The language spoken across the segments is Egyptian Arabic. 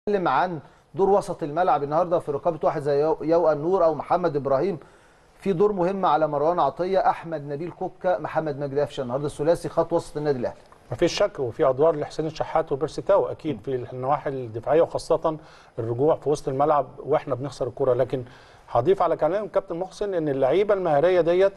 بنتكلم عن دور وسط الملعب النهارده في رقابه واحد زي يو- يوقا النور او محمد ابراهيم في دور مهم على مروان عطيه احمد نبيل كوكا محمد مجدي قفشه النهارده الثلاثي خط وسط النادي الاهلي ما فيش شك وفي ادوار لحسين الشحات وبيرسي تاو اكيد في النواحي الدفاعيه وخاصه الرجوع في وسط الملعب واحنا بنخسر الكره لكن هضيف على كلام كابتن محسن ان اللعيبه المهاريه ديت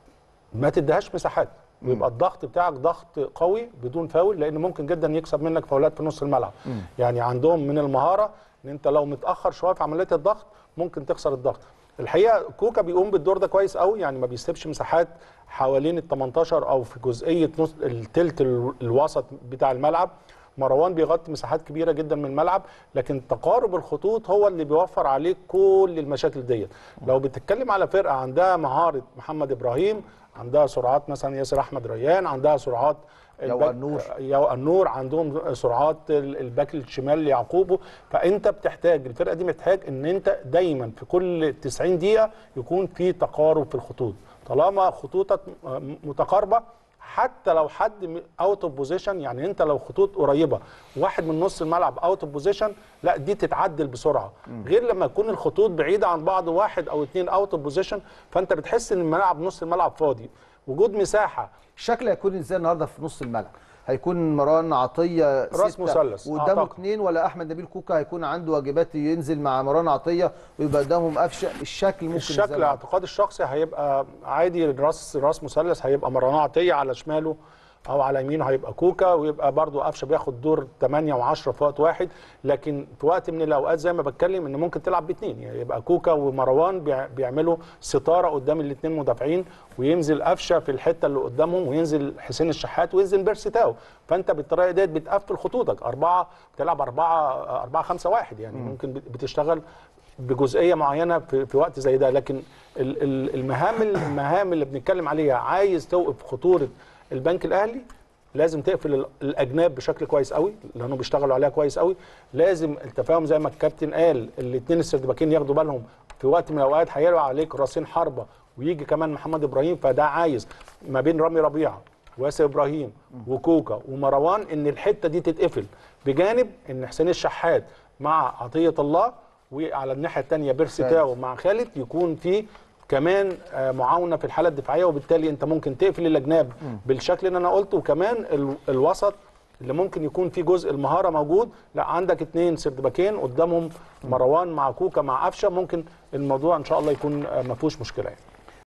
ما تديهاش مساحات ويبقى الضغط بتاعك ضغط قوي بدون فاول لان ممكن جدا يكسب منك فاولات في نص الملعب يعني عندهم من المهاره ان انت لو متاخر شويه في عمليه الضغط ممكن تخسر الضغط الحقيقه كوكا بيقوم بالدور ده كويس قوي يعني ما بيسيبش مساحات حوالين ال 18 او في جزئيه نص التلت ال- الوسط بتاع الملعب مروان بيغطي مساحات كبيره جدا من الملعب لكن تقارب الخطوط هو اللي بيوفر عليك كل المشاكل ديت لو بتتكلم على فرقه عندها مهاره محمد ابراهيم عندها سرعات مثلا ياسر احمد ريان عندها سرعات يوقع الباك- النور. يوقع النور عندهم سرعات ال- الباك الشمال يعقوبه فانت بتحتاج الفرقه دي محتاج ان انت دايما في كل 90 دقيقه يكون في تقارب في الخطوط طالما خطوطك م- متقاربه حتى لو حد اوت اوف بوزيشن يعني انت لو خطوط قريبه واحد من نص الملعب اوت اوف بوزيشن لا دي تتعدل بسرعه غير لما تكون الخطوط بعيده عن بعض واحد او اثنين اوت اوف بوزيشن فانت بتحس ان الملعب نص الملعب فاضي وجود مساحه الشكل هيكون ازاي النهارده في نص الملعب هيكون مروان عطيه راس ستة مثلث، وقدامه أعتقد. اثنين ولا احمد نبيل كوكا هيكون عنده واجبات ينزل مع مروان عطيه ويبقى قدامهم قفشه الشكل ممكن الشكل إزاي؟ اعتقادي الشخصي هيبقى عادي راس راس مثلث هيبقى مروان عطيه على شماله او على يمينه هيبقى كوكا ويبقى برضو قفشه بياخد دور 8 و10 في وقت واحد لكن في وقت من الاوقات زي ما بتكلم ان ممكن تلعب باثنين يعني يبقى كوكا ومروان بيع- بيعملوا ستاره قدام الاثنين مدافعين وينزل قفشه في الحته اللي قدامهم وينزل حسين الشحات وينزل بيرسي تاو فانت بالطريقه ديت بتقفل خطوطك اربعه بتلعب اربعه اربعه خمسه واحد يعني ممكن بت- بتشتغل بجزئيه معينه في, في وقت زي ده لكن ال- ال- المهام المهام اللي بنتكلم عليها عايز توقف خطوره البنك الاهلي لازم تقفل ال- الاجناب بشكل كويس قوي لانهم بيشتغلوا عليها كويس قوي لازم التفاهم زي ما الكابتن قال الاثنين السردباكين ياخدوا بالهم في وقت من الاوقات هيقع عليك راسين حربه ويجي كمان محمد ابراهيم فده عايز ما بين رامي ربيعه وياسر ابراهيم وكوكا ومروان ان الحته دي تتقفل بجانب ان حسين الشحات مع عطيه الله وعلى الناحيه الثانيه بيرسي خالد. تاو مع خالد يكون في كمان آه، معاونه في الحاله الدفاعيه وبالتالي انت ممكن تقفل الاجناب بالشكل اللي انا قلته وكمان ال- الوسط اللي ممكن يكون فيه جزء المهاره موجود لا عندك اثنين سردباكين قدامهم مروان مع كوكا مع قفشه ممكن الموضوع ان شاء الله يكون آه، ما فيهوش مشكله يعني